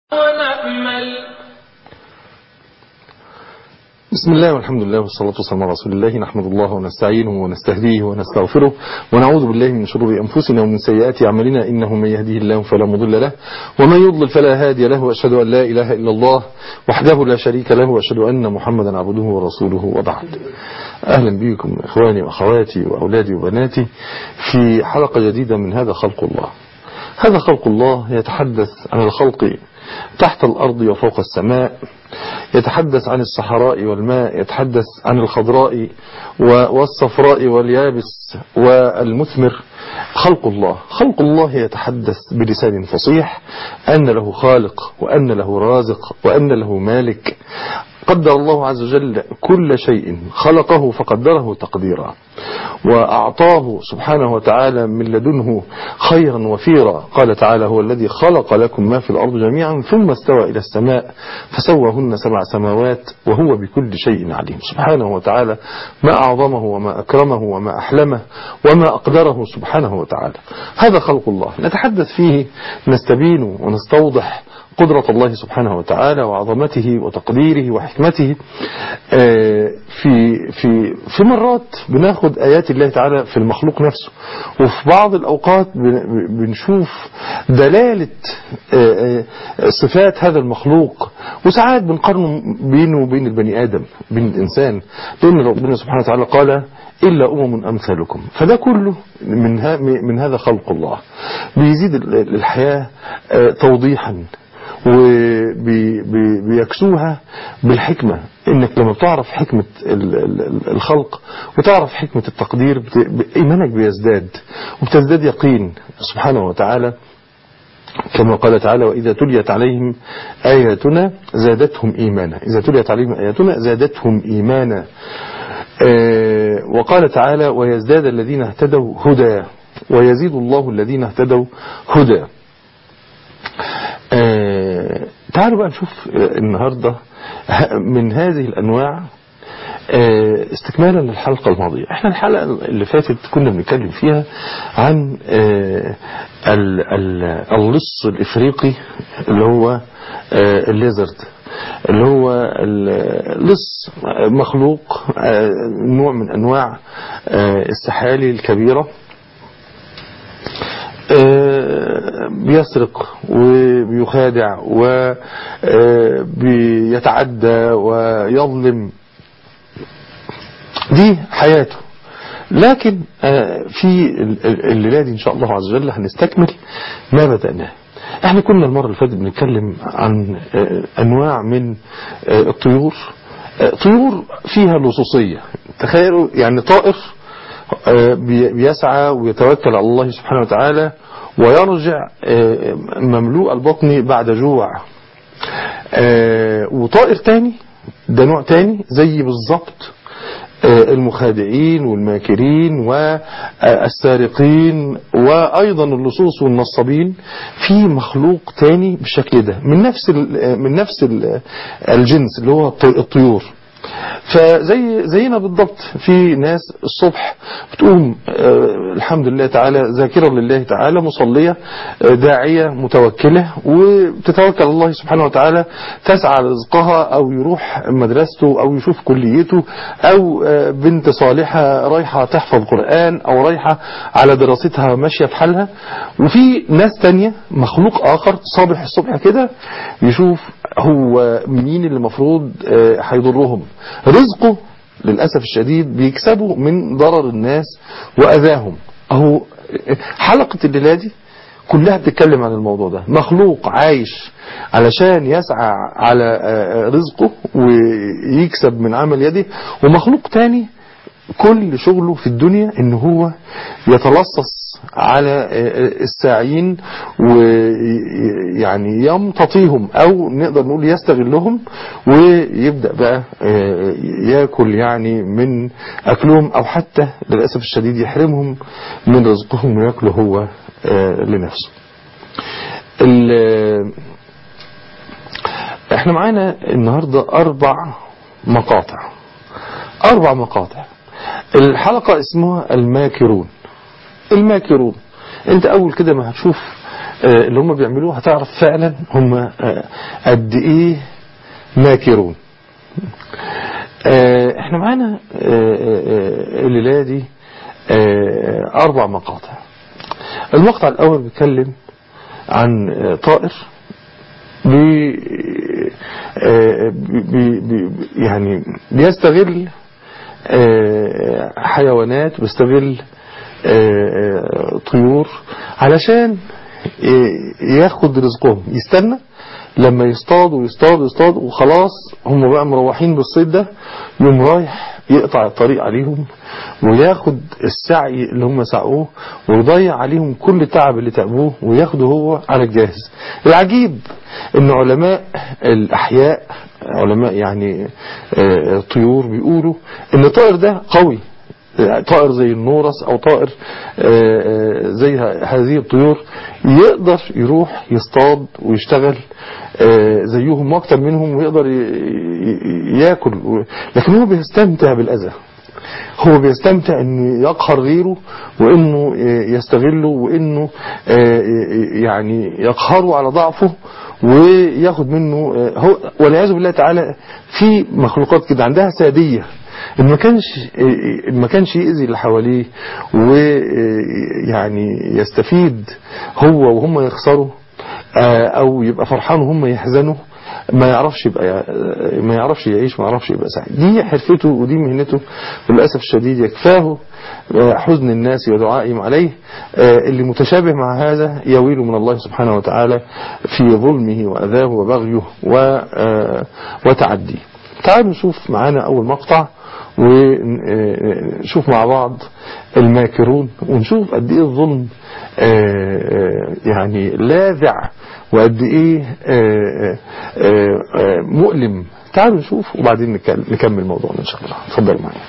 ونأمل بسم الله والحمد لله والصلاة والسلام على رسول الله نحمد الله ونستعينه ونستهديه ونستغفره ونعوذ بالله من شرور أنفسنا ومن سيئات أعمالنا إنه من يهديه الله فلا مضل له ومن يضلل فلا هادي له وأشهد أن لا إله إلا الله وحده لا شريك له وأشهد أن محمدا عبده ورسوله وبعد أهلا بكم إخواني وأخواتي وأولادي وبناتي في حلقة جديدة من هذا خلق الله هذا خلق الله يتحدث عن الخلق تحت الأرض وفوق السماء يتحدث عن الصحراء والماء يتحدث عن الخضراء والصفراء واليابس والمثمر خلق الله خلق الله يتحدث بلسان فصيح أن له خالق وأن له رازق وأن له مالك قدر الله عز وجل كل شيء خلقه فقدره تقديرا وأعطاه سبحانه وتعالى من لدنه خيرا وفيرا قال تعالى هو الذي خلق لكم ما في الأرض جميعا ثم استوى إلى السماء فسواهن سبع سماوات وهو بكل شيء عليم سبحانه وتعالى ما أعظمه وما أكرمه وما أحلمه وما أقدره سبحانه وتعالى هذا خلق الله نتحدث فيه نستبين ونستوضح قدرة الله سبحانه وتعالى وعظمته وتقديره وحكمته في في في مرات بناخد آيات الله تعالى في المخلوق نفسه وفي بعض الأوقات بنشوف دلالة صفات هذا المخلوق وساعات بنقارنه بينه وبين البني آدم بين الإنسان لأن ربنا سبحانه وتعالى قال إلا أمم أمثالكم فده كله من, من هذا خلق الله بيزيد الحياة توضيحا وبيكسوها بالحكمة انك لما بتعرف حكمة الخلق وتعرف حكمة التقدير ايمانك بيزداد وبتزداد يقين سبحانه وتعالى كما قال تعالى وإذا تليت عليهم آياتنا زادتهم إيمانا إذا تليت عليهم آياتنا زادتهم إيمانا وقال تعالى ويزداد الذين اهتدوا هدى ويزيد الله الذين اهتدوا هدى آه تعالوا بقى نشوف النهاردة من هذه الأنواع آه استكمالا للحلقة الماضية احنا الحلقة اللي فاتت كنا بنتكلم فيها عن آه ال ال اللص الإفريقي اللي هو الليزرد اللي هو اللص مخلوق نوع من أنواع السحالي الكبيرة بيسرق وبيخادع وبيتعدى ويظلم دي حياته لكن في الليلة دي إن شاء الله عز وجل هنستكمل ما بدأناه احنا كنا المرة اللي فاتت بنتكلم عن أنواع من الطيور طيور فيها لصوصية تخيلوا يعني طائر بيسعى ويتوكل على الله سبحانه وتعالى ويرجع مملوء البطن بعد جوع وطائر تاني ده نوع تاني زي بالظبط المخادعين والماكرين والسارقين وأيضا اللصوص والنصابين في مخلوق تاني بالشكل ده من نفس من نفس الجنس اللي هو الطيور فزي زينا بالضبط في ناس الصبح بتقوم آه الحمد لله تعالى ذاكرة لله تعالى مصلية آه داعية متوكلة وبتتوكل على الله سبحانه وتعالى تسعى رزقها أو يروح مدرسته أو يشوف كليته أو آه بنت صالحة رايحة تحفظ قرآن أو رايحة على دراستها ماشية في حالها وفي ناس تانية مخلوق آخر صابح الصبح كده يشوف هو مين اللي المفروض هيضرهم رزقه للأسف الشديد بيكسبوا من ضرر الناس وأذاهم أهو حلقة الليلة دي كلها بتتكلم عن الموضوع ده مخلوق عايش علشان يسعى على رزقه ويكسب من عمل يده ومخلوق تاني كل شغله في الدنيا ان هو يتلصص على الساعين ويعني يمتطيهم او نقدر نقول يستغلهم ويبدأ بقى ياكل يعني من اكلهم او حتى للأسف الشديد يحرمهم من رزقهم وياكله هو لنفسه احنا معانا النهاردة اربع مقاطع اربع مقاطع الحلقة اسمها الماكرون الماكرون انت اول كده ما هتشوف آه، اللي هم بيعملوه هتعرف فعلا هم آه، قد ايه ماكرون آه، احنا معانا آه، آه، الليلة دي آه، اربع مقاطع المقطع الاول بيتكلم عن آه، طائر بي آه، بي بي يعني بيستغل آه، حيوانات بيستغل آه، آه، طيور علشان ي- ياخد رزقهم يستنى لما يصطاد ويصطاد ويصطاد وخلاص هم بقى مروحين بالصيد ده يوم رايح يقطع الطريق عليهم وياخد السعي اللي هم سعوه ويضيع عليهم كل التعب اللي تعبوه وياخده هو على الجاهز العجيب ان علماء الاحياء علماء يعني آه، الطيور بيقولوا ان الطائر ده قوي طائر زي النورس او طائر آه، آه، زي ه- هذه الطيور يقدر يروح يصطاد ويشتغل آه، زيهم واكتر منهم ويقدر ي- ي- ياكل و- لكن هو بيستمتع بالاذى هو بيستمتع انه يقهر غيره وانه يستغله وانه آه، يعني يقهره على ضعفه وياخد منه آه، هو والعياذ بالله تعالى في مخلوقات كده عندها ساديه إن ما كانش إن ما كانش يأذي اللي حواليه ويعني يستفيد هو وهم يخسروا آه، او يبقى فرحان وهم يحزنوا ما يعرفش يبقى ما يعرفش يعيش ما يعرفش يبقى سعيد دي حرفته ودي مهنته للاسف الشديد يكفاه آه، حزن الناس ودعائهم عليه آه، اللي متشابه مع هذا يويل من الله سبحانه وتعالى في ظلمه واذاه وبغيه و- آه، وتعديه تعالوا نشوف معانا اول مقطع ونشوف مع بعض الماكرون ونشوف قد ايه الظلم آه، آه، يعني لاذع وقد ايه آه، آه، آه، مؤلم تعالوا نشوف وبعدين نكل- نكمل موضوعنا ان شاء الله اتفضل معايا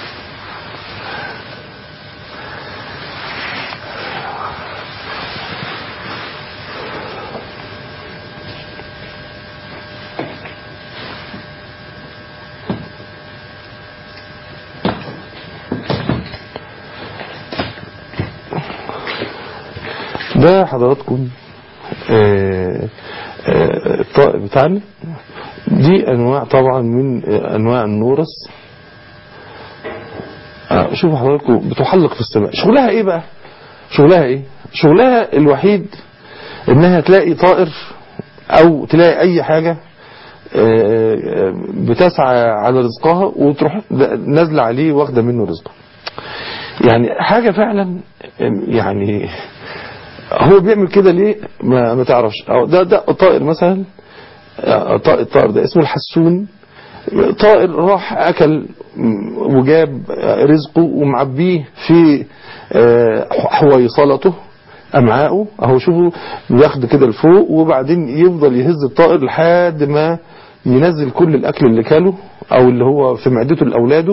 ده حضراتكم آه، آه، الطائر بتاعنا دي انواع طبعا من آه، انواع النورس آه، شوفوا حضراتكم بتحلق في السماء شغلها ايه بقى شغلها ايه شغلها الوحيد انها تلاقي طائر او تلاقي اي حاجة آه، آه، بتسعى على رزقها وتروح نازله عليه واخده منه رزقه يعني حاجة فعلا يعني هو بيعمل كده ليه ما, ما تعرفش أو ده ده طائر مثلا طائر, الطائر ده اسمه الحسون طائر راح اكل وجاب رزقه ومعبيه في حويصلته امعائه اهو شوفوا ياخد كده لفوق وبعدين يفضل يهز الطائر لحد ما ينزل كل الاكل اللي كاله او اللي هو في معدته لاولاده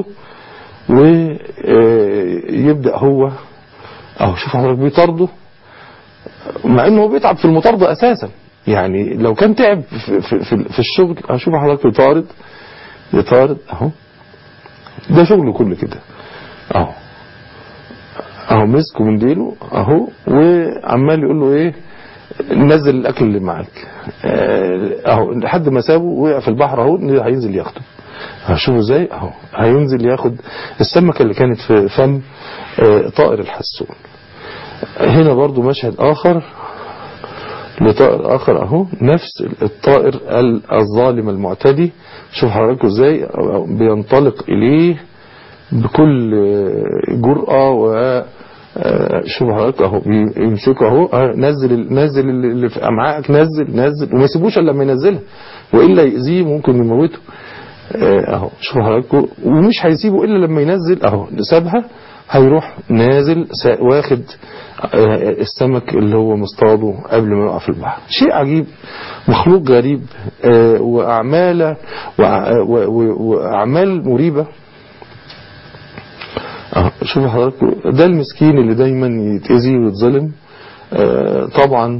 ويبدا هو اهو شوف حضرتك بيطارده مع انه هو بيتعب في المطاردة اساسا يعني لو كان تعب في, في, في, في الشغل هشوف حضرتك يطارد يطارد اهو ده شغله كله كده اهو اهو مسكه من ديله اهو وعمال يقول له ايه نزل الاكل اللي معاك اهو لحد ما سابه وقع في البحر اهو هينزل ياخده هشوفه ازاي اهو هينزل ياخد السمكه اللي كانت في فم طائر الحسون هنا برضو مشهد آخر لطائر آخر أهو نفس الطائر الظالم المعتدي شوف حضراتكم ازاي بينطلق إليه بكل جرأة و شوف حضرتك اهو يمسكه اهو نزل نزل اللي في امعائك نزل نزل وما يسيبوش الا لما ينزلها والا يأذيه ممكن يموته اهو شوف حضراتكم ومش هيسيبه الا لما ينزل اهو سابها هيروح نازل واخد السمك اللي هو مصطاده قبل ما يقع في البحر شيء عجيب مخلوق غريب وأعمال وأعمال مريبة شوفوا حضراتكم ده المسكين اللي دايما يتأذي ويتظلم طبعا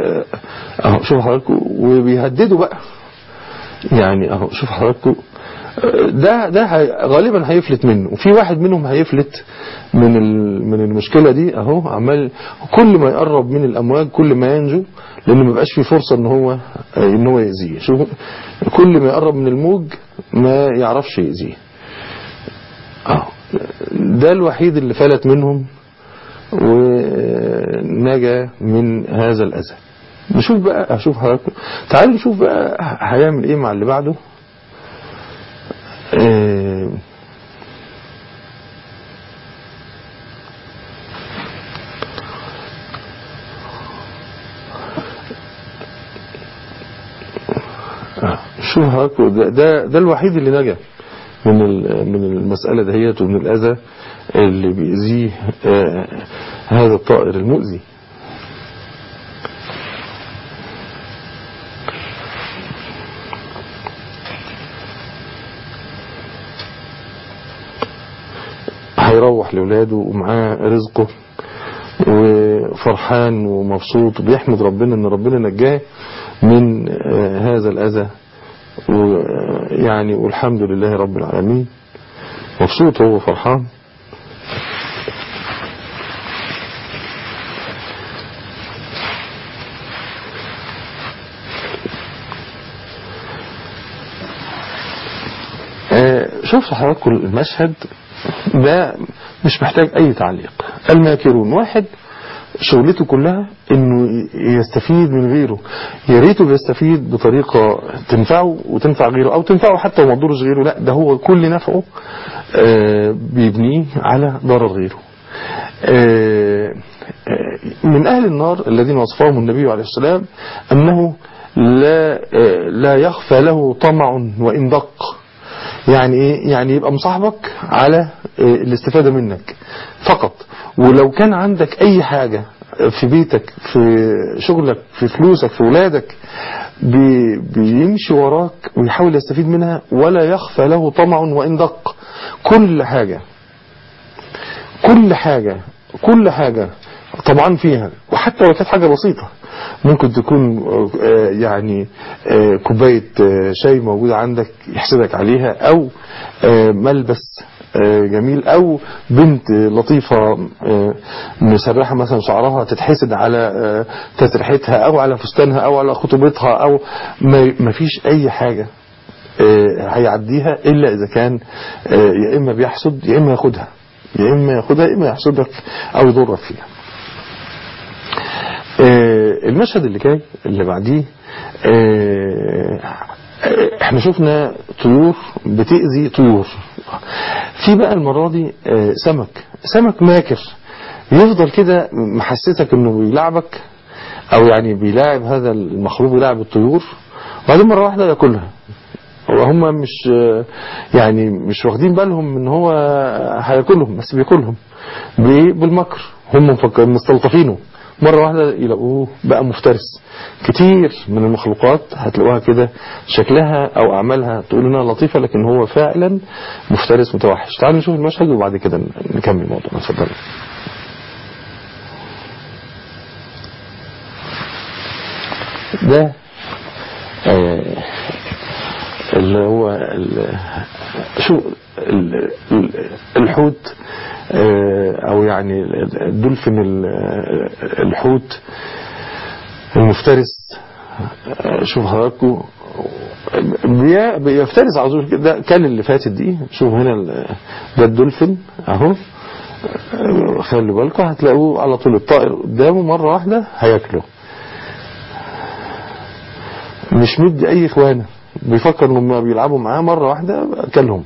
اهو شوفوا حضراتكم وبيهددوا بقى يعني اهو شوفوا حضراتكم ده ده هي- غالبا هيفلت منه وفي واحد منهم هيفلت من ال- من المشكله دي اهو عمال كل ما يقرب من الامواج كل ما ينجو لان ما بقاش في فرصه ان هو ان هو يأذيه شوف كل ما يقرب من الموج ما يعرفش يأذيه اه ده الوحيد اللي فلت منهم ونجا من هذا الأذى نشوف بقى أشوف حضراتكم تعالوا نشوف بقى هيعمل إيه مع اللي بعده آه، آه، شوف حضراتكم ده, ده, ده الوحيد اللي نجا من ال- من المسألة دهيت ومن الأذى اللي بيأذيه آه، هذا الطائر المؤذي هيروح لولاده ومعاه رزقه وفرحان ومبسوط وبيحمد ربنا ان ربنا نجاه من آه، هذا الأذى ويعني والحمد لله رب العالمين مبسوط هو فرحان آه، شوف حضراتكم المشهد ده مش محتاج اي تعليق الماكرون واحد شغلته كلها انه يستفيد من غيره يا ريته بيستفيد بطريقه تنفعه وتنفع غيره او تنفعه حتى وما تضرش غيره لا ده هو كل نفعه آه، بيبنيه على ضرر غيره آه، آه، من اهل النار الذين وصفهم النبي عليه السلام انه لا آه، لا يخفى له طمع وان دق يعني ايه يعني يبقى مصاحبك على إيه الاستفادة منك فقط ولو كان عندك اي حاجة في بيتك في شغلك في فلوسك في ولادك بي بيمشي وراك ويحاول يستفيد منها ولا يخفى له طمع وان دق كل حاجة كل حاجة كل حاجة طبعا فيها وحتى لو كانت حاجة بسيطة ممكن تكون آه، يعني آه، كوباية آه، شاي موجودة عندك يحسدك عليها او آه، ملبس آه، جميل او بنت لطيفة آه، مسرحة مثلا شعرها تتحسد على آه، تسريحتها او على فستانها او على خطوبتها او ما ما فيش اي حاجة آه، هيعديها الا اذا كان آه، يا اما بيحسد يا اما ياخدها يا اما ياخدها يا اما يحسدك او يضرك فيها آه، المشهد اللي جاي اللي بعديه آه، احنا شفنا طيور بتأذي طيور في بقى المرة دي آه، سمك سمك ماكر يفضل كده محسسك انه بيلعبك او يعني بيلاعب هذا المخلوق بيلاعب الطيور وبعدين مرة واحدة ياكلها وهم مش يعني مش واخدين بالهم ان هو هياكلهم بس بياكلهم بايه بالمكر هم مفكرين مستلطفينه مرة واحدة يلاقوه بقى مفترس كتير من المخلوقات هتلاقوها كده شكلها او اعمالها تقول انها لطيفة لكن هو فعلا مفترس متوحش تعالوا نشوف المشهد وبعد كده نكمل الموضوع اتفضل ده آه اللي هو ال- شو ال- ال- الحوت آه، او يعني الدولفين ال- الحوت المفترس آه، شوف حضراتكم بي- بيفترس على طول كده كان اللي فاتت دي شوف هنا ال- ده الدولفين اهو آه، خلوا بالكم هتلاقوه على طول الطائر قدامه مرة واحدة هياكله مش مدي اي اخوانه بيفكر انهم بيلعبوا معاه مرة واحدة اكلهم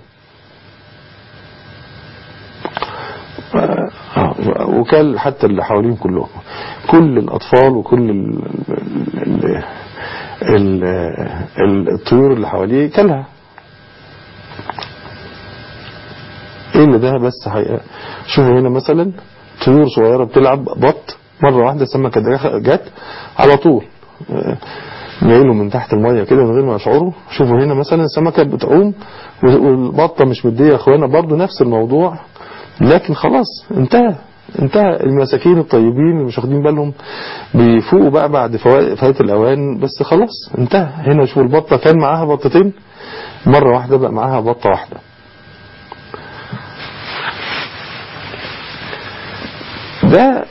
آه، وكل حتى اللي حواليهم كلهم كل الأطفال وكل ال ال ال ال الطيور اللي حواليه كلها ايه اللي ده بس حقيقة شوفوا هنا مثلا طيور صغيرة بتلعب بط مرة واحدة سمكة دخ- جت على طول آه، جايله من تحت المية كده من غير ما يشعروا شوفوا هنا مثلا السمكة بتعوم والبطة مش مدية يا اخوانا برضو نفس الموضوع لكن خلاص انتهى انتهى المساكين الطيبين اللي مش واخدين بالهم بيفوقوا بقى بعد فوا- فوات الاوان بس خلاص انتهى هنا شوفوا البطه كان معاها بطتين مرة واحدة بقى معاها بطة واحدة ده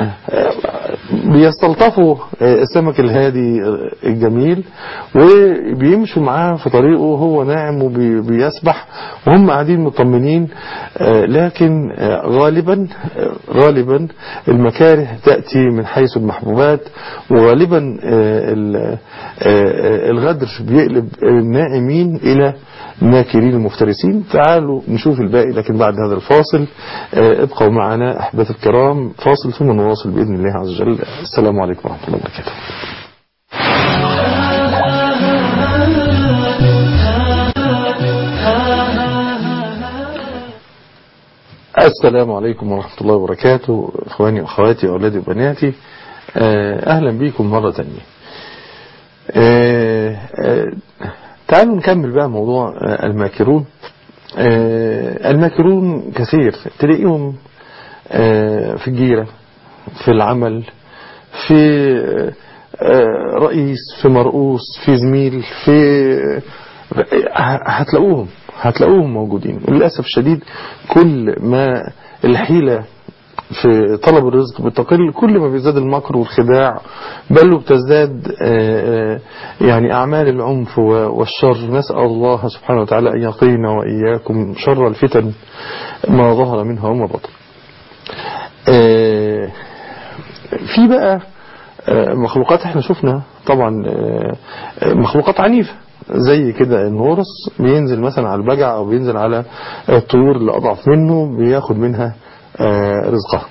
بيستلطفوا السمك الهادي الجميل وبيمشوا معاه في طريقه وهو ناعم وبيسبح وهم قاعدين مطمنين لكن غالبا غالبا المكاره تأتي من حيث المحبوبات وغالبا الغدر بيقلب الناعمين إلى ماكرين المفترسين تعالوا نشوف الباقي لكن بعد هذا الفاصل ابقوا معنا أحباب الكرام فاصل ثم نواصل بإذن الله عز وجل السلام عليكم ورحمة الله وبركاته السلام عليكم ورحمة الله وبركاته اخواني واخواتي واولادي وبناتي اهلا بكم مرة تانية تعالوا نكمل بقى موضوع الماكرون الماكرون كثير تلاقيهم في الجيرة في العمل في رئيس في مرؤوس في زميل في هتلاقوهم هتلاقوهم موجودين للأسف الشديد كل ما الحيلة في طلب الرزق بتقل كل ما بيزداد المكر والخداع بل وبتزداد يعني أعمال العنف والشر نسأل الله سبحانه وتعالى أن يقينا وإياكم شر الفتن ما ظهر منها وما بطن في بقى مخلوقات احنا شفنا طبعا مخلوقات عنيفة زي كده النورس بينزل مثلا على البجع او بينزل على الطيور اللي اضعف منه بياخد منها رزقها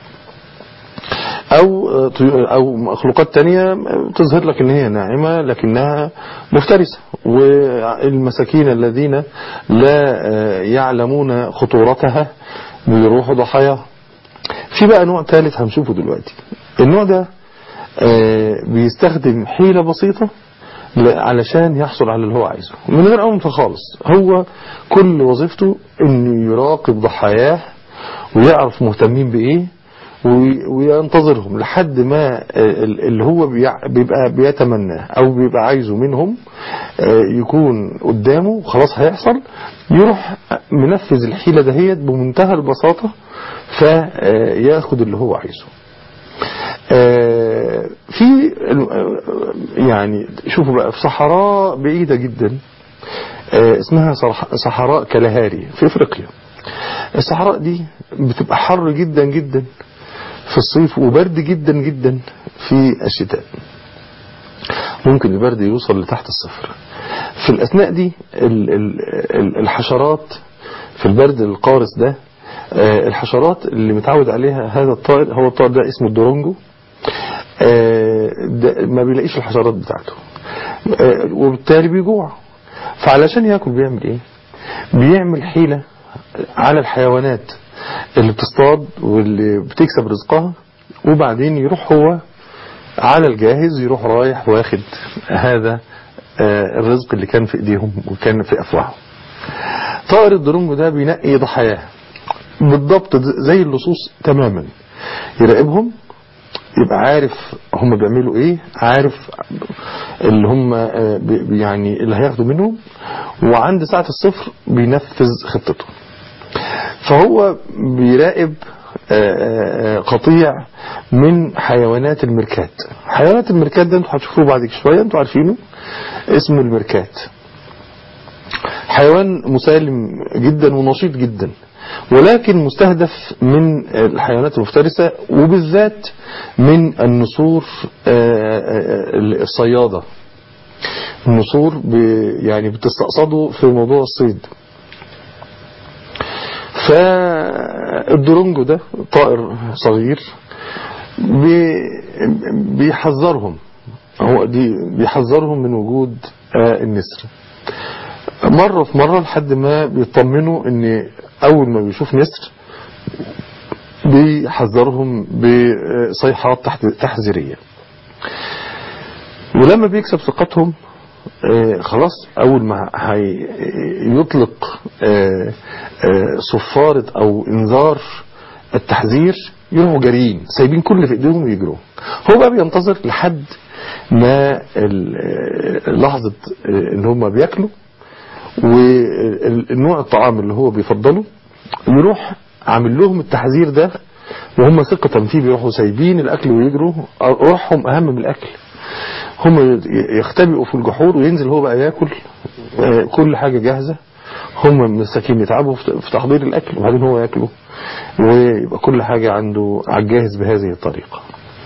او او مخلوقات تانية تظهر لك ان هي ناعمة لكنها مفترسة والمساكين الذين لا يعلمون خطورتها بيروحوا ضحايا في بقى نوع ثالث هنشوفه دلوقتي النوع ده بيستخدم حيلة بسيطة علشان يحصل على اللي هو عايزه من غير عنف خالص هو كل وظيفته انه يراقب ضحاياه ويعرف مهتمين بايه وينتظرهم لحد ما اللي هو بيبقى بيتمناه او بيبقى عايزه منهم يكون قدامه خلاص هيحصل يروح منفذ الحيلة دهيت بمنتهى البساطة فياخد اللي هو عايزه في يعني شوفوا بقى في صحراء بعيدة جدا اسمها صحراء كالهاري في افريقيا الصحراء دي بتبقى حر جدا جدا في الصيف وبرد جدا جدا في الشتاء ممكن البرد يوصل لتحت الصفر في الأثناء دي الحشرات في البرد القارس ده الحشرات اللي متعود عليها هذا الطائر هو الطائر ده اسمه الدورونجو ما بيلاقيش الحشرات بتاعته وبالتالي بيجوع فعلشان ياكل بيعمل ايه بيعمل حيلة على الحيوانات اللي بتصطاد واللي بتكسب رزقها وبعدين يروح هو على الجاهز يروح رايح واخد هذا الرزق اللي كان في ايديهم وكان في افواههم طائر الدرونجو ده بينقي ضحاياه بالضبط زي اللصوص تماما يراقبهم يبقى عارف هم بيعملوا ايه عارف اللي هم يعني اللي هياخدوا منهم وعند ساعة الصفر بينفذ خطته فهو بيراقب قطيع من حيوانات المركات حيوانات المركات ده انتوا هتشوفوه بعد شوية انتوا عارفينه اسمه المركات حيوان مسالم جدا ونشيط جدا ولكن مستهدف من الحيوانات المفترسة وبالذات من النسور الصيادة النسور يعني بتستقصده في موضوع الصيد فالدرونجو ده طائر صغير بيحذرهم هو دي بيحذرهم من وجود النسر مرة في مرة لحد ما بيطمنوا ان اول ما بيشوف نسر بيحذرهم بصيحات تحذيرية ولما بيكسب ثقتهم خلاص اول ما يطلق صفارة او انذار التحذير يروحوا جاريين سايبين كل اللي في ايديهم ويجروا هو بقى بينتظر لحد ما لحظة ان هم بياكلوا والنوع الطعام اللي هو بيفضله يروح عامل لهم التحذير ده وهم ثقة فيه بيروحوا سايبين الأكل ويجروا روحهم أهم من الأكل هم يختبئوا في الجحور وينزل هو بقى ياكل كل حاجة جاهزة هم مساكين يتعبوا في تحضير الأكل وبعدين هو ياكله ويبقى كل حاجة عنده على الجاهز بهذه الطريقة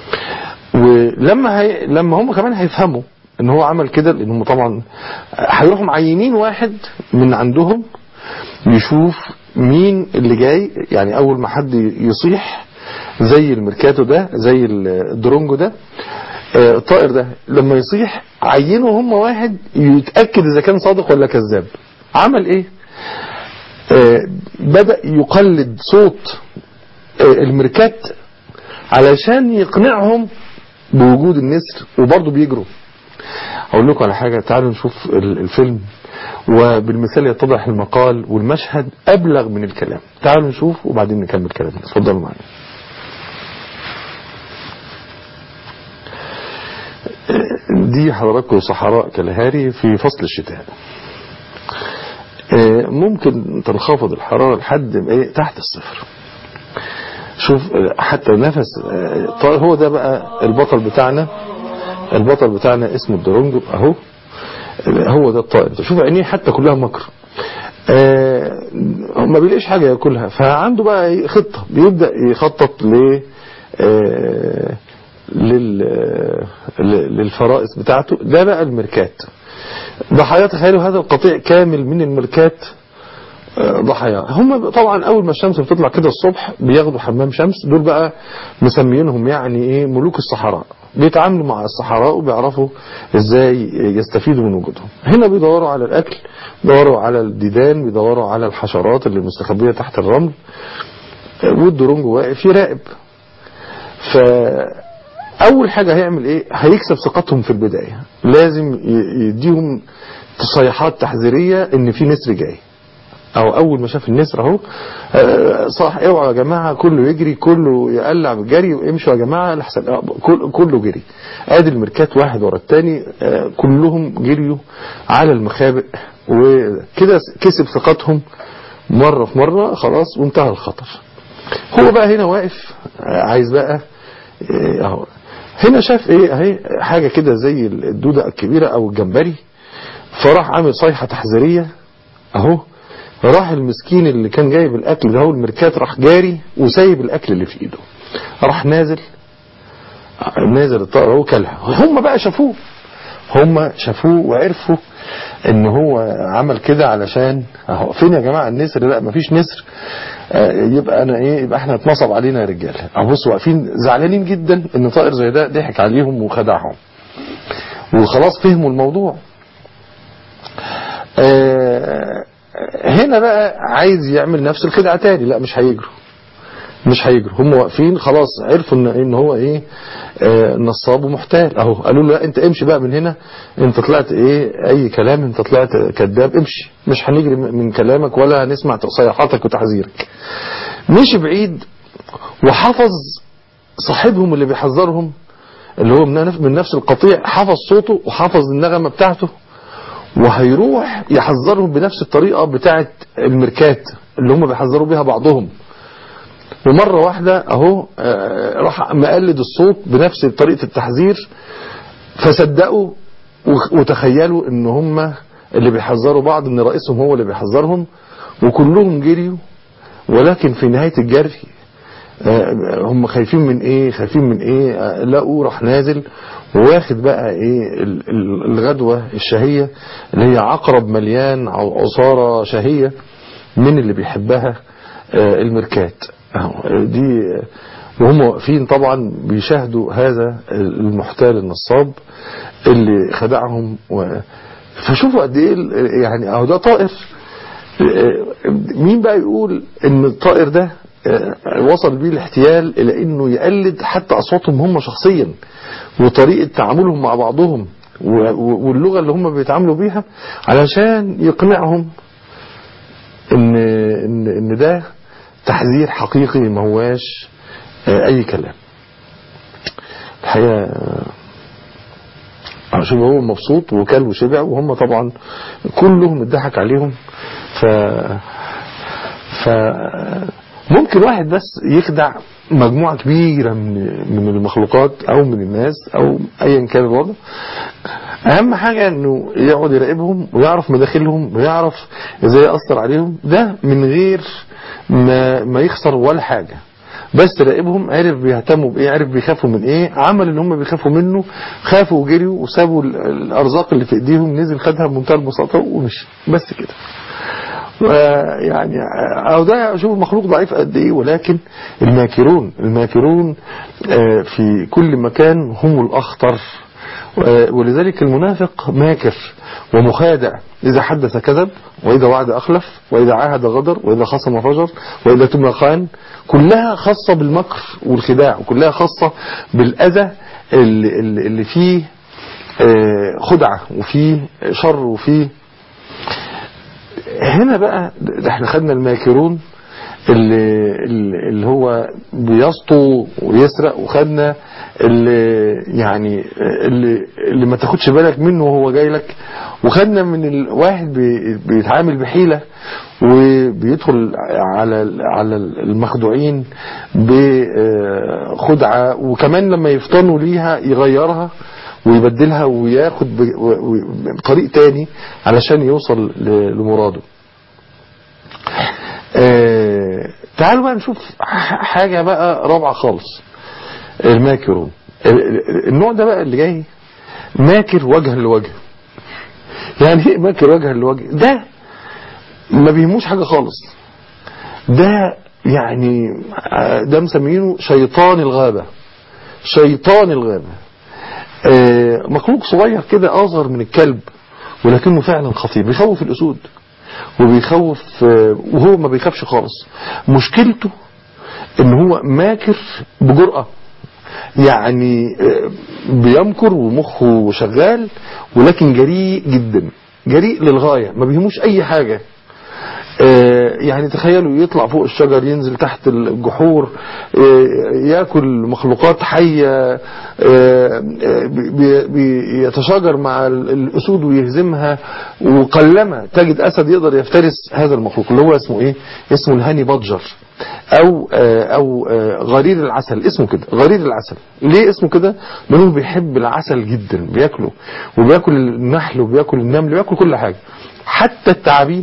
ولما هي... لما هم كمان هيفهموا ان هو عمل كده لانهم طبعا هيروحوا معينين واحد من عندهم يشوف مين اللي جاي يعني اول ما حد يصيح زي الميركاتو ده زي الدرونجو ده الطائر ده لما يصيح عينوا هم واحد يتأكد اذا كان صادق ولا كذاب عمل ايه بدأ يقلد صوت الميركات علشان يقنعهم بوجود النسر وبرضه بيجروا اقول لكم على حاجة تعالوا نشوف الفيلم وبالمثال يتضح المقال والمشهد ابلغ من الكلام تعالوا نشوف وبعدين نكمل كلامنا اتفضلوا معايا دي حضراتكم صحراء كالهاري في فصل الشتاء ممكن تنخفض الحرارة لحد ايه تحت الصفر شوف حتى نفس هو ده بقى البطل بتاعنا البطل بتاعنا اسمه الدرونجو اهو هو ده الطائر شوف عينيه حتى كلها مكر آه ما بيلاقيش حاجة ياكلها فعنده بقى خطة بيبدأ يخطط ل آه للفرائس بتاعته ده بقى الميركات ضحايا تخيلوا هذا القطيع كامل من الميركات ضحايا هم طبعا اول ما الشمس بتطلع كده الصبح بياخدوا حمام شمس دول بقى مسمينهم يعني ايه ملوك الصحراء بيتعاملوا مع الصحراء وبيعرفوا ازاي يستفيدوا من وجودهم هنا بيدوروا على الاكل بيدوروا على الديدان بيدوروا على الحشرات اللي مستخبيه تحت الرمل والدرونج واقف يراقب فاول حاجه هيعمل ايه هيكسب ثقتهم في البدايه لازم يديهم تصيحات تحذيريه ان في نسر جاي او اول ما شاف النسر اهو صح اوعوا يا جماعه كله يجري كله يقلع بالجري وامشوا يا جماعه لحسن كله جري ادي الميركات واحد ورا الثاني كلهم جريوا على المخابئ وكده كسب ثقتهم مره في مره خلاص وانتهى الخطر هو بقى هنا واقف عايز بقى اهو هنا شاف ايه اهي حاجه كده زي الدوده الكبيره او الجمبري فراح عامل صيحه تحذيريه اهو راح المسكين اللي كان جايب الاكل ده هو الميركات راح جاري وسايب الاكل اللي في ايده راح نازل نازل الطائر هو كلها هم بقى شافوه هم شافوه وعرفوا ان هو عمل كده علشان اهو فين يا جماعه النسر لا مفيش نسر آه يبقى انا ايه يبقى احنا اتنصب علينا يا رجاله اهو بصوا واقفين زعلانين جدا ان طائر زي ده ضحك عليهم وخدعهم وخلاص فهموا الموضوع آه هنا بقى عايز يعمل نفس الخدعة تاني لا مش هيجروا مش هيجروا هم واقفين خلاص عرفوا ان, إن هو ايه آه نصاب ومحتال اهو قالوا له لا انت امشي بقى من هنا انت طلعت ايه اي كلام انت طلعت كذاب امشي مش هنجري من كلامك ولا هنسمع تصيحاتك وتحذيرك مشي بعيد وحفظ صاحبهم اللي بيحذرهم اللي هو من نفس القطيع حفظ صوته وحفظ النغمة بتاعته وهيروح يحذرهم بنفس الطريقة بتاعة الميركات اللي هم بيحذروا بيها بعضهم ومرة واحدة اهو راح مقلد الصوت بنفس طريقة التحذير فصدقوا وتخيلوا ان هم اللي بيحذروا بعض ان رئيسهم هو اللي بيحذرهم وكلهم جريوا ولكن في نهاية الجري هم خايفين من ايه خايفين من ايه لقوا راح نازل واخد بقى ايه الغدوة الشهية اللي هي عقرب مليان او عصارة شهية من اللي بيحبها الميركات دي وهم واقفين طبعا بيشاهدوا هذا المحتال النصاب اللي خدعهم و... فشوفوا قد ايه يعني اهو ده طائر مين بقى يقول ان الطائر ده وصل بيه الاحتيال الى انه يقلد حتى اصواتهم هم شخصيا وطريقة تعاملهم مع بعضهم واللغة اللي هم بيتعاملوا بيها علشان يقنعهم ان, إن, إن ده تحذير حقيقي ما هواش اي كلام الحقيقة عشان هو مبسوط وكل وشبع وهم طبعا كلهم اتضحك عليهم ف ف ممكن واحد بس يخدع مجموعة كبيرة من من المخلوقات او من الناس او ايا كان الوضع اهم حاجة انه يقعد يراقبهم ويعرف مداخلهم ويعرف ازاي يأثر عليهم ده من غير ما, ما يخسر ولا حاجة بس راقبهم عرف بيهتموا بايه عرف بيخافوا من ايه عمل ان هم بيخافوا منه خافوا وجريوا وسابوا ال- الارزاق اللي في ايديهم نزل خدها بمنتهى البساطه ومشي بس كده و- يعني او ده شوف المخلوق ضعيف قد ايه ولكن الماكرون الماكرون آه، في كل مكان هم الاخطر و- ولذلك المنافق ماكر ومخادع إذا حدث كذب وإذا وعد أخلف وإذا عاهد غدر وإذا خصم فجر وإذا تم خان كلها خاصة بالمكر والخداع وكلها خاصة بالأذى اللي, اللي اللي فيه آه، خدعة وفيه شر وفيه هنا بقى ده احنا خدنا الماكرون اللي, اللي اللي هو بيسطو ويسرق وخدنا اللي يعني اللي, اللي ما تاخدش بالك منه وهو جاي لك وخدنا من الواحد بي- بيتعامل بحيلة وبيدخل على على المخدوعين بخدعة وكمان لما يفطنوا ليها يغيرها ويبدلها وياخد ب- و- و- بطريق تاني علشان يوصل ل- لمراده آه، تعالوا بقى نشوف ح- حاجة بقى رابعة خالص الماكرون ال- ال- النوع ده بقى اللي جاي ماكر وجها لوجه يعني ايه ماكر وجها لوجه ده ما بيهموش حاجة خالص ده يعني آه، ده مسمينه شيطان الغابة شيطان الغابة آه، مخلوق صغير كده أصغر من الكلب ولكنه فعلا خطير بيخوف الأسود وبيخوف آه، وهو ما بيخافش خالص مشكلته ان هو ماكر بجرأة يعني آه، بيمكر ومخه شغال ولكن جريء جدا جريء للغاية ما بيهموش اي حاجة آه، يعني تخيلوا يطلع فوق الشجر ينزل تحت الجحور آه، ياكل مخلوقات حية آه، آه، بي- بي- يتشاجر مع ال- الأسود ويهزمها وقلما تجد أسد يقدر يفترس هذا المخلوق اللي هو اسمه إيه اسمه الهاني بادجر أو آه، أو آه، غرير العسل اسمه كده غرير العسل ليه اسمه كده لأنه بيحب العسل جدا بياكله وبياكل النحل وبياكل النمل وبياكل كل حاجة حتى التعابين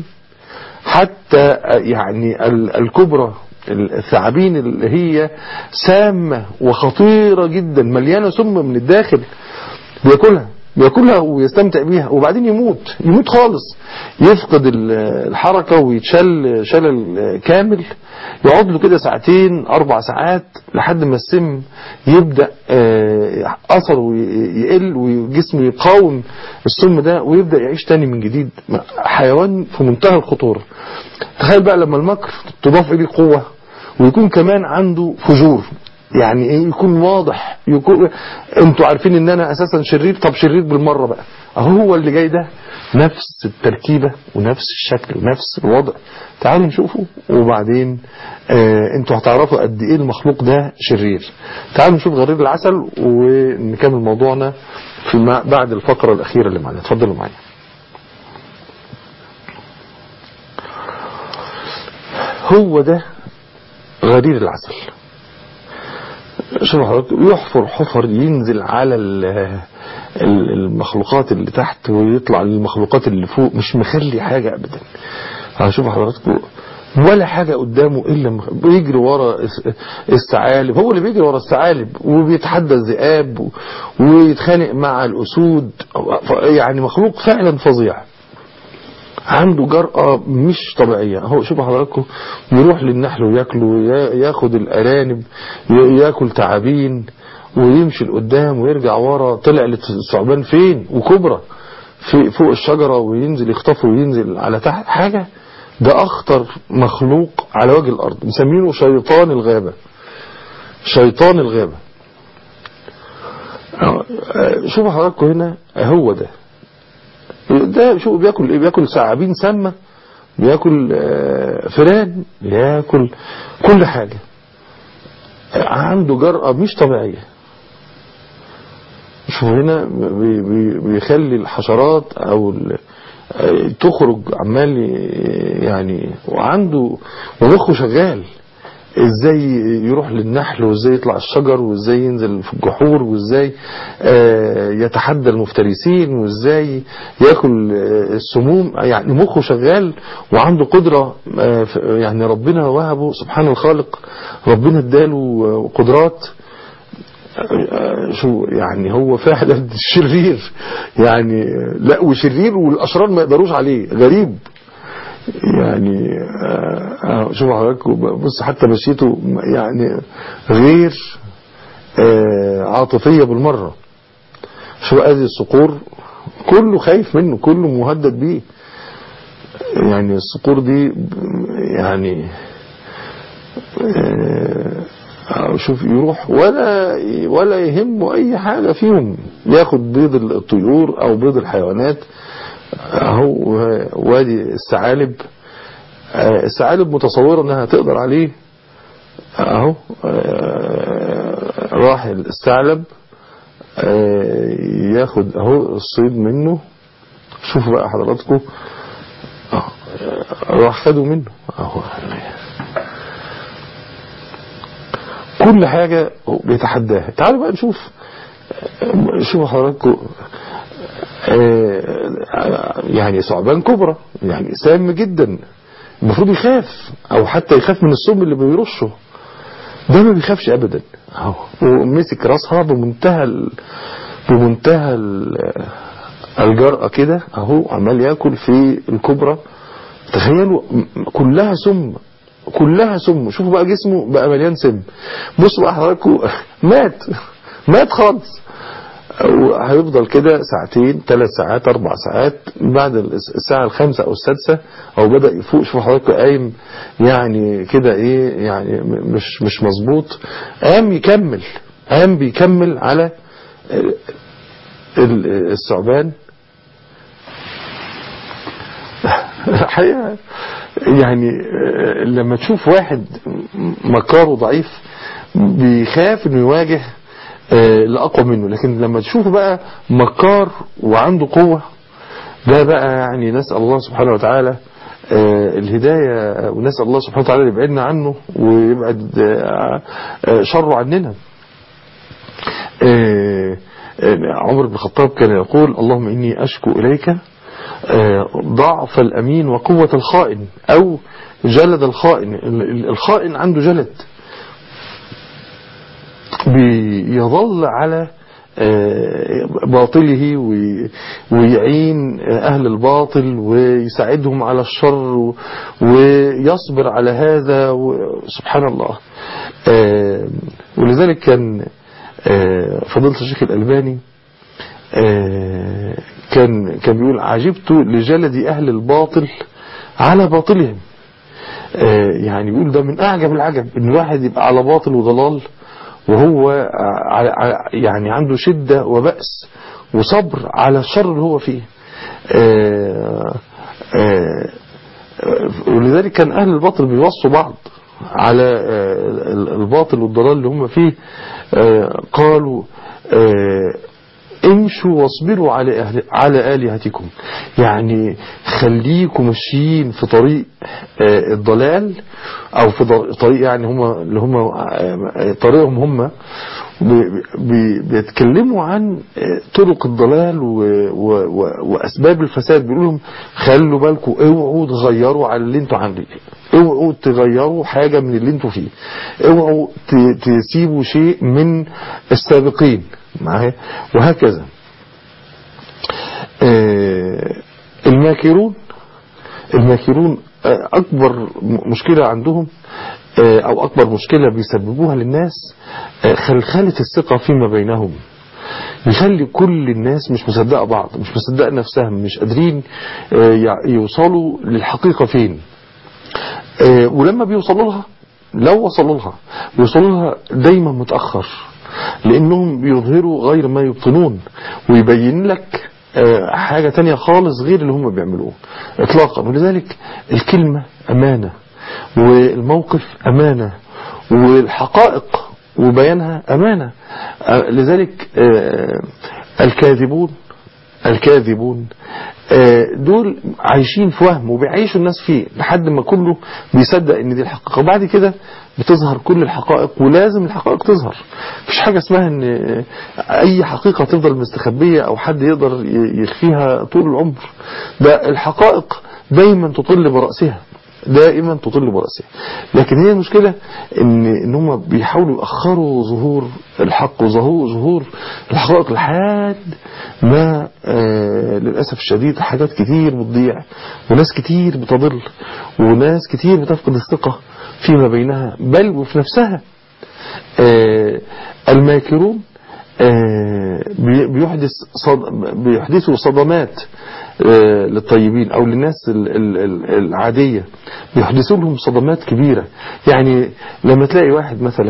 حتى يعني ال- الكبرى الثعابين اللي هي سامة وخطيرة جدا مليانة سم من الداخل بياكلها بياكلها ويستمتع بيها وبعدين يموت يموت خالص يفقد ال- الحركة ويتشل شلل كامل يقعد له كده ساعتين أربع ساعات لحد ما السم يبدأ آه، أثره ي- يقل وجسمه يقاوم السم ده ويبدأ يعيش تاني من جديد حيوان في منتهى الخطورة تخيل بقى لما المكر تضاف إليه قوة ويكون كمان عنده فجور يعني ايه يكون واضح يكون انتوا عارفين ان انا اساسا شرير طب شرير بالمرة بقى اهو هو اللي جاي ده نفس التركيبة ونفس الشكل ونفس الوضع تعالوا نشوفه وبعدين آه انتوا هتعرفوا قد ايه المخلوق ده شرير تعالوا نشوف غرير العسل ونكمل موضوعنا في ما بعد الفقرة الأخيرة اللي معنا اتفضلوا معايا هو ده غرير العسل شوف حضرتك يحفر حفر ينزل على ال- ال- المخلوقات اللي تحت ويطلع للمخلوقات اللي فوق مش مخلي حاجة أبدا هشوف حضراتكم ولا حاجة قدامه إلا مخ- بيجري ورا الس- الثعالب هو اللي بيجري ورا الثعالب وبيتحدى الذئاب و- ويتخانق مع الأسود ف- يعني مخلوق فعلا فظيع عنده جرأة مش طبيعية هو شوفوا حضراتكم يروح للنحل وياكله يا- ياخد الأرانب ي- ياكل تعابين ويمشي لقدام ويرجع ورا طلع للثعبان فين وكبرى في فوق الشجرة وينزل يخطفه وينزل على تحت حاجة ده أخطر مخلوق على وجه الأرض مسمينه شيطان الغابة شيطان الغابة آه، آه، شوفوا حضراتكم هنا هو ده ده شو بياكل ايه بياكل ثعابين سامه بياكل آه، فئران بياكل كل حاجه عنده جرأة مش طبيعية شوف هنا بي- بي- بيخلي الحشرات او ال- تخرج عمال يعني وعنده ومخه شغال ازاي يروح للنحل وازاي يطلع الشجر وازاي ينزل في الجحور وازاي آه، يتحدى المفترسين وازاي ياكل آه، السموم يعني مخه شغال وعنده قدرة آه، ف- يعني ربنا وهبه سبحان الخالق ربنا اداله آه، قدرات آه، شو يعني هو فعلا شرير يعني آه، لا وشرير والاشرار ما يقدروش عليه غريب يعني آه، آه، شوف حضرتك بص حتى مشيته يعني غير آه، عاطفية بالمرة شوف ادي الصقور كله خايف منه كله مهدد بيه يعني الصقور دي يعني آه، شوف يروح ولا ولا يهمه اي حاجة فيهم ياخد بيض الطيور او بيض الحيوانات اهو وادي الثعالب آه، الثعالب متصورة انها تقدر عليه اهو آه، راح الثعلب آه، ياخد اهو الصيد منه شوفوا بقى حضراتكم أهو، آه، راح خده منه اهو كل حاجة بيتحداها تعالوا بقى نشوف آه، شوفوا حضراتكم آه، يعني ثعبان كبرى يعني سام جدا المفروض يخاف او حتى يخاف من السم اللي بيرشه ده ما بيخافش ابدا اهو ومسك راسها بمنتهى ال... بمنتهى ال... الجرأة كده اهو عمال ياكل في الكبرى تخيلوا م- كلها سم كلها سم شوفوا بقى جسمه بقى مليان سم بصوا بقى حضراتكم مات مات خالص وهيفضل كده ساعتين ثلاث ساعات اربع ساعات بعد الساعة الخامسة او السادسة او بدأ يفوق شوف حضرتك قايم يعني كده ايه يعني م- مش مش مظبوط قام يكمل قام بيكمل على ال- ال- الثعبان حقيقة يعني آه، لما تشوف واحد مكاره ضعيف بيخاف انه يواجه آه، اللي اقوى منه لكن لما تشوفه بقى مكار وعنده قوة ده بقى يعني نسأل الله سبحانه وتعالى آه، الهداية ونسأل الله سبحانه وتعالى يبعدنا عنه ويبعد آه، آه، شره عننا آه، آه، عمر بن الخطاب كان يقول اللهم إني أشكو إليك آه، ضعف الأمين وقوة الخائن أو جلد الخائن ال- ال- الخائن عنده جلد بيظل على آه، باطله وي- ويعين أهل الباطل ويساعدهم على الشر و- ويصبر على هذا و- سبحان الله آه، ولذلك كان آه، فضيلة الشيخ الألباني آه، كان كان بيقول عجبت لجلد أهل الباطل على باطلهم آه، يعني بيقول ده من أعجب العجب إن الواحد يبقى على باطل وضلال وهو ع- ع- يعني عنده شدة وبأس وصبر على الشر اللي هو فيه آه، آه، ولذلك كان أهل الباطل بيوصوا بعض على آه، الباطل والضلال اللي هم فيه آه، قالوا آه، امشوا واصبروا على أهل على آلهتكم يعني خليكم ماشيين في طريق آه، الضلال او في ضر- طريق يعني هم اللي هم آه، طريقهم هم بي- بي- بيتكلموا عن آه، طرق الضلال و و و واسباب الفساد بيقولوا لهم خلوا بالكم اوعوا تغيروا على اللي انتوا عاملين اوعوا تغيروا حاجة من اللي انتوا فيه اوعوا ت- تسيبوا شيء من السابقين معايا وهكذا آه، الماكرون الماكرون آه، أكبر م- مشكلة عندهم آه، أو أكبر مشكلة بيسببوها للناس آه، خلخلة الثقة فيما بينهم يخلي كل الناس مش مصدقة بعض مش مصدقة نفسها مش قادرين آه، يع- يوصلوا للحقيقة فين آه، ولما بيوصلوا لها لو وصلوا لها بيوصلوا لها دايما متأخر لأنهم بيظهروا غير ما يبطنون ويبين لك آه، حاجة تانية خالص غير اللي هم بيعملوه اطلاقا ولذلك الكلمة أمانة والموقف أمانة والحقائق وبيانها أمانة آه، لذلك آه، الكاذبون الكاذبون دول عايشين في وهم وبيعيشوا الناس فيه لحد ما كله بيصدق ان دي الحقيقة وبعد كده بتظهر كل الحقائق ولازم الحقائق تظهر مفيش حاجة اسمها ان اي حقيقة تفضل مستخبية او حد يقدر يخفيها طول العمر ده الحقائق دايما تطل برأسها دائما تطل برأسها لكن هي المشكلة ان, إن هم بيحاولوا يأخروا ظهور الحق وظهور ظهور الحقائق لحد ما آه للأسف الشديد حاجات كتير بتضيع وناس كتير بتضل وناس كتير بتفقد الثقة فيما بينها بل وفي نفسها آه الماكرون آه بيحدث صد... بيحدثوا صدمات للطيبين او للناس العادية بيحدثوا لهم صدمات كبيرة يعني لما تلاقي واحد مثلا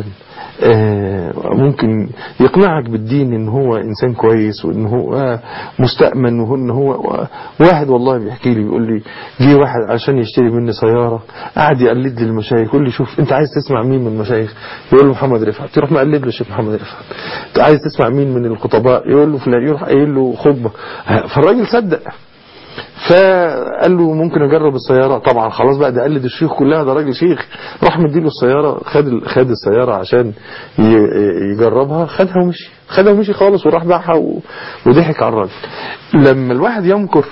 ممكن يقنعك بالدين ان هو انسان كويس وان هو مستأمن وان هو واحد والله بيحكي لي بيقول لي جه واحد عشان يشتري مني سيارة قعد يقلد لي المشايخ يقول لي شوف انت عايز تسمع مين من المشايخ يقول له محمد رفعت تروح مقلد له الشيخ محمد رفعت انت عايز تسمع مين من الخطباء يقول له فلان يروح قايل له خطبة فالراجل صدق فقال له ممكن اجرب السيارة طبعا خلاص بقى ده قلد الشيخ كلها ده راجل شيخ راح مديله السيارة خد خد السيارة عشان يجربها خدها ومشي خدها ومشي خالص وراح باعها وضحك على الراجل لما الواحد يمكر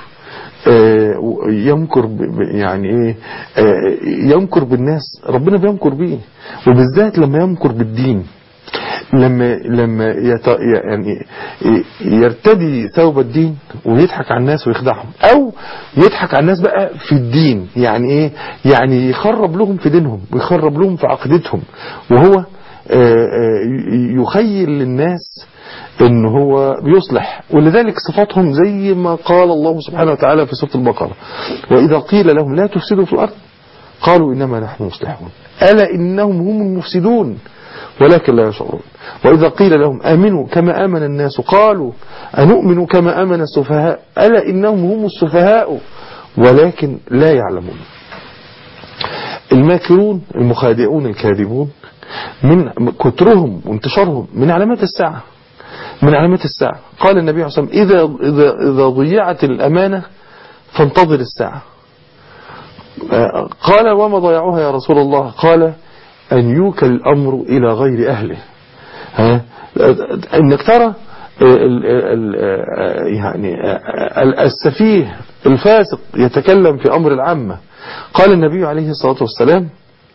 يمكر يعني ايه يمكر بالناس ربنا بيمكر بيه وبالذات لما يمكر بالدين لما لما يت... يعني يرتدي ثوب الدين ويضحك على الناس ويخدعهم او يضحك على الناس بقى في الدين يعني ايه يعني يخرب لهم في دينهم ويخرب لهم في عقيدتهم وهو يخيل للناس ان هو بيصلح ولذلك صفاتهم زي ما قال الله سبحانه وتعالى في سورة البقرة واذا قيل لهم لا تفسدوا في الارض قالوا انما نحن مصلحون الا انهم هم المفسدون ولكن لا يشعرون وإذا قيل لهم آمنوا كما آمن الناس قالوا أنؤمن كما آمن السفهاء ألا إنهم هم السفهاء ولكن لا يعلمون الماكرون المخادعون الكاذبون من كترهم وانتشارهم من علامات الساعة من علامات الساعة قال النبي عليه الصلاة والسلام إذا, إذا, إذا ضيعت الأمانة فانتظر الساعة قال وما ضيعوها يا رسول الله قال أن يوكل الأمر إلى غير أهله ها انك ترى ال ال يعني السفيه الفاسق يتكلم في أمر العامة قال النبي عليه الصلاة والسلام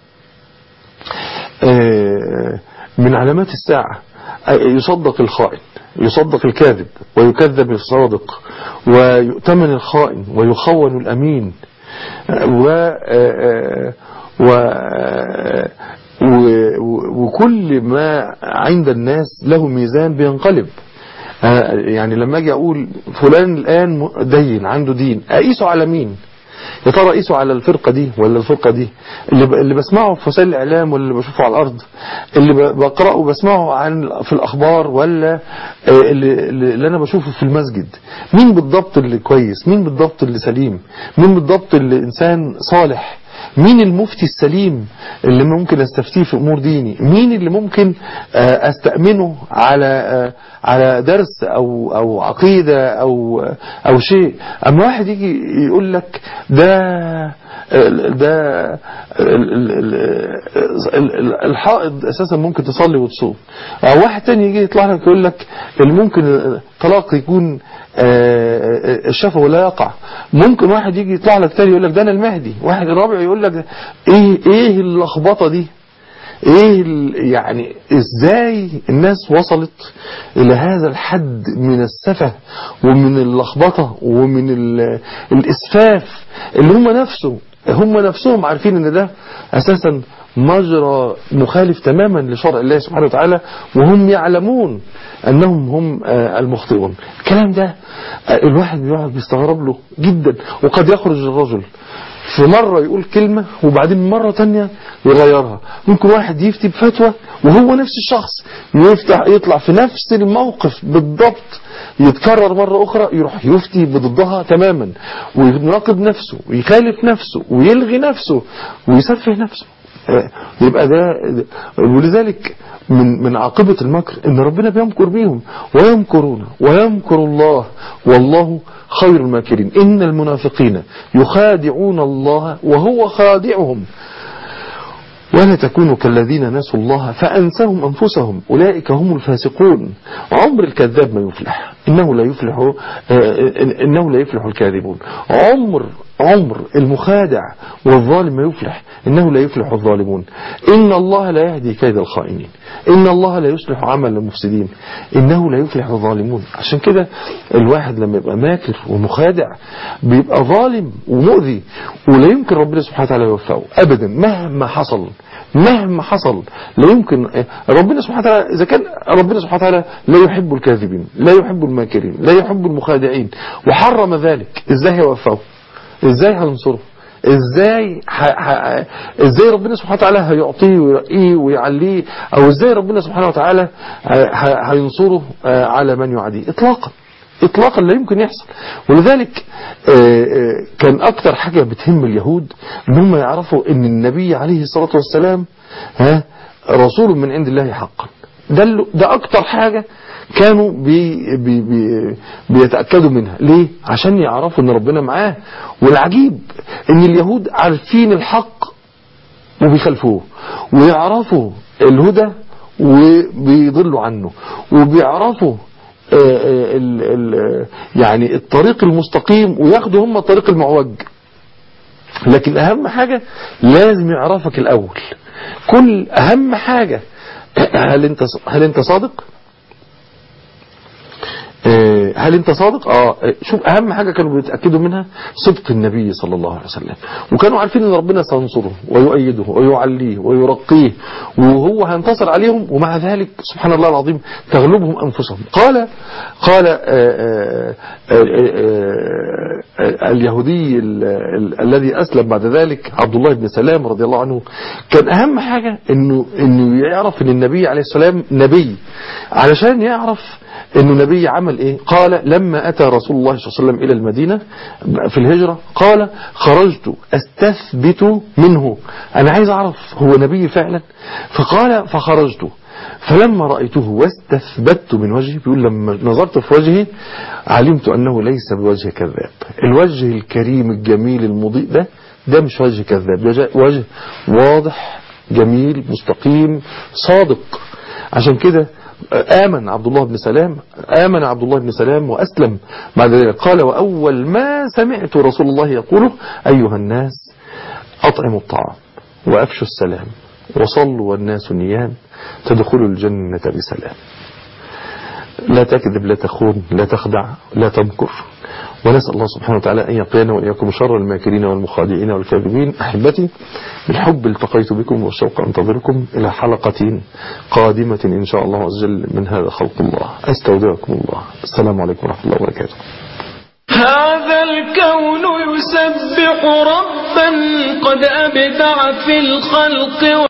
من علامات الساعة يصدق الخائن يصدق الكاذب ويكذب الصادق ويؤتمن الخائن ويخون الأمين و و وكل ما عند الناس له ميزان بينقلب يعني لما اجي اقول فلان الان دين عنده دين اقيسه على مين يا ترى اقيسه على الفرقة دي ولا الفرقة دي اللي, اللي بسمعه في وسائل الاعلام ولا اللي بشوفه على الارض اللي بقرأه وبسمعه عن في الاخبار ولا اللي, اللي انا بشوفه في المسجد مين بالضبط اللي كويس مين بالضبط اللي سليم مين بالضبط اللي انسان صالح مين المفتي السليم اللي ممكن استفتيه في امور ديني مين اللي ممكن استأمنه على على درس او او عقيدة او او شيء اما واحد يجي يقول لك ده ده الحائض اساسا ممكن تصلي وتصوم او واحد تاني يجي يطلع لك يقول لك اللي ممكن طلاق يكون الشفا ولا يقع ممكن واحد يجي يطلع لك تاني يقول لك ده انا المهدي واحد رابع يقول لك ايه ايه اللخبطه دي ايه يعني ازاي الناس وصلت الى هذا الحد من السفه ومن اللخبطه ومن الاسفاف اللي هم نفسه هم نفسهم عارفين ان ده اساسا مجرى مخالف تماما لشرع الله سبحانه وتعالى وهم يعلمون انهم هم المخطئون الكلام ده الواحد بيقعد بيستغرب له جدا وقد يخرج الرجل في مرة يقول كلمة وبعدين مرة تانية يغيرها ممكن واحد يفتي بفتوى وهو نفس الشخص يفتح يطلع في نفس الموقف بالضبط يتكرر مرة أخرى يروح يفتي بضدها تماما ويناقض نفسه ويخالف نفسه ويلغي نفسه ويسفه نفسه يبقى ده ولذلك من من عاقبة المكر ان ربنا بيمكر بيهم ويمكرون ويمكر الله والله خير الماكرين ان المنافقين يخادعون الله وهو خادعهم ولا تكونوا كالذين نسوا الله فأنسهم أنفسهم أولئك هم الفاسقون عمر الكذاب ما يفلح إنه لا يفلح إنه لا يفلح الكاذبون عمر عمر المخادع والظالم ما يفلح إنه لا يفلح الظالمون إن الله لا يهدي كيد الخائنين إن الله لا يصلح عمل المفسدين إنه لا يفلح الظالمون عشان كده الواحد لما يبقى ماكر ومخادع بيبقى ظالم ومؤذي ولا يمكن ربنا سبحانه وتعالى يوفقه أبدا مهما حصل مهما حصل لا يمكن ربنا سبحانه وتعالى إذا كان ربنا سبحانه وتعالى لا يحب الكاذبين لا يحب الماكرين لا يحب المخادعين وحرم ذلك إزاي هيوفقه إزاي هينصره ازاي ح... ح... ازاي ربنا سبحانه وتعالى هيعطيه ويرقيه ويعليه او ازاي ربنا سبحانه وتعالى ه... هينصره على من يعاديه اطلاقا اطلاقا لا يمكن يحصل ولذلك كان اكتر حاجة بتهم اليهود ان هم يعرفوا ان النبي عليه الصلاة والسلام ها رسول من عند الله حقا ده ده اكتر حاجة كانوا بي بي بي بيتأكدوا منها ليه عشان يعرفوا ان ربنا معاه والعجيب ان اليهود عارفين الحق وبيخالفوه ويعرفوا الهدى وبيضلوا عنه وبيعرفوا ال ال يعني الطريق المستقيم وياخدوا هم الطريق المعوج لكن اهم حاجة لازم يعرفك الاول كل اهم حاجة هل انت هل انت صادق هل انت صادق اه شوف اهم حاجة كانوا بيتأكدوا منها صدق النبي صلى الله عليه وسلم وكانوا عارفين ان ربنا سينصره ويؤيده ويعليه ويرقيه وهو هينتصر عليهم ومع ذلك سبحان الله العظيم تغلبهم انفسهم قال قال آآ آآ اليهودي الذي اسلم بعد ذلك عبد الله بن سلام رضي الله عنه كان اهم حاجة انه انه يعرف ان النبي عليه السلام نبي علشان يعرف انه نبي عمل ايه قال لما اتى رسول الله صلى الله عليه وسلم الى المدينة في الهجرة قال خرجت استثبت منه انا عايز اعرف هو نبي فعلا فقال فخرجت فلما رأيته واستثبت من وجهه بيقول لما نظرت في وجهه علمت انه ليس بوجه كذاب الوجه الكريم الجميل المضيء ده ده مش وجه كذاب ده وجه واضح جميل مستقيم صادق عشان كده آمن عبد الله بن سلام آمن عبد الله بن سلام وأسلم بعد ذلك قال وأول ما سمعت رسول الله يقوله أيها الناس أطعموا الطعام وأفشوا السلام وصلوا والناس نيام تدخلوا الجنة بسلام لا تكذب لا تخون لا تخدع لا تمكر ونسأل الله سبحانه وتعالى أن يقينا وإياكم شر الماكرين والمخادعين والكاذبين أحبتي بالحب التقيت بكم والشوق أنتظركم إلى حلقة قادمة إن شاء الله عز وجل من هذا خلق الله أستودعكم الله السلام عليكم ورحمة الله وبركاته هذا الكون يسبح ربا قد أبدع في الخلق